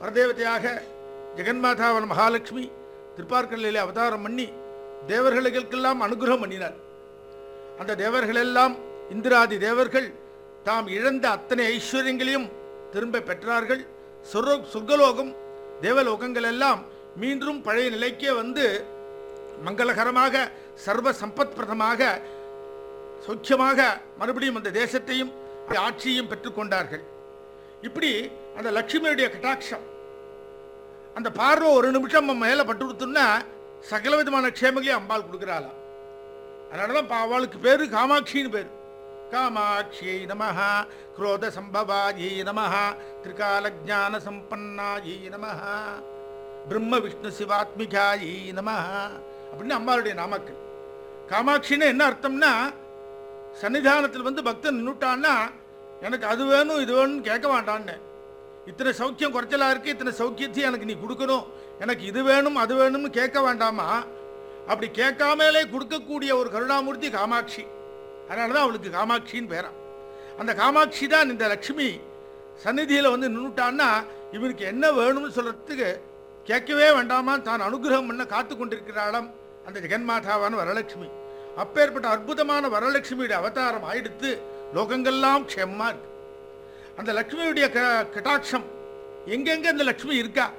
பரதேவதையாக ஜெகன்மாதாவன் மகாலட்சுமி திருப்பார்கடலிலே அவதாரம் பண்ணி தேவர்களுக்கெல்லாம் அனுகிரகம் பண்ணினார் அந்த தேவர்களெல்லாம் இந்திராதி தேவர்கள் தாம் இழந்த அத்தனை ஐஸ்வர்யங்களையும் திரும்ப பெற்றார்கள் சொர்ர சொர்க்கலோகம் தேவலோகங்கள் எல்லாம் மீண்டும் பழைய நிலைக்கே வந்து மங்களகரமாக சர்வ சம்பத்பிரதமாக சௌக்கியமாக மறுபடியும் அந்த தேசத்தையும் ஆட்சியையும் பெற்றுக்கொண்டார்கள் இப்படி அந்த லட்சுமியுடைய கட்டாட்சம் அந்த பார்வை ஒரு நிமிஷம் நம்ம மேலே பட்டு கொடுத்தோம்னா சகல விதமான க்ஷேமங்களையும் அம்பாள் கொடுக்குறாளாம் அதனால தான் பா- அவளுக்கு பேர் காமாட்சின்னு பேர் காமாட்சியை நமஹ குரோத சம்பவாயை நமஹ திரிகால ஜான சம்பன்னாயை நமஹ பிரம்ம விஷ்ணு சிவாத்மிகாயை நமஹ அப்படின்னு அம்பாளுடைய நாமக்கள் காமாட்சின்னு என்ன அர்த்தம்னா சன்னிதானத்தில் வந்து பக்தன் நின்னுட்டான்னா எனக்கு அது வேணும் இது வேணும்னு கேட்க வேண்டான்னு இத்தனை சௌக்கியம் குறைச்சலா இருக்கு இத்தனை சௌக்கியத்தையும் எனக்கு நீ கொடுக்கணும் எனக்கு இது வேணும் அது வேணும்னு கேட்க வேண்டாமா அப்படி கேட்காமலே கொடுக்கக்கூடிய ஒரு கருணாமூர்த்தி காமாட்சி அதனால தான் அவளுக்கு காமாட்சின்னு பேராம் அந்த காமாட்சி தான் இந்த லக்ஷ்மி சந்நிதியில் வந்து நின்றுட்டான்னா இவனுக்கு என்ன வேணும்னு சொல்றதுக்கு கேட்கவே வேண்டாமா தான் அனுகிரகம் பண்ண காத்து கொண்டிருக்கிறாளாம் அந்த ஜெகன்மாதாவான வரலட்சுமி அப்பேற்பட்ட அற்புதமான வரலட்சுமியுடைய அவதாரம் ஆயிடுத்து லோகங்கள்லாம் க்ஷேமமா இருக்கு அந்த லக்ஷ்மியுடைய க கட்டாட்சம் எங்கெங்க அந்த லக்ஷ்மி இருக்கா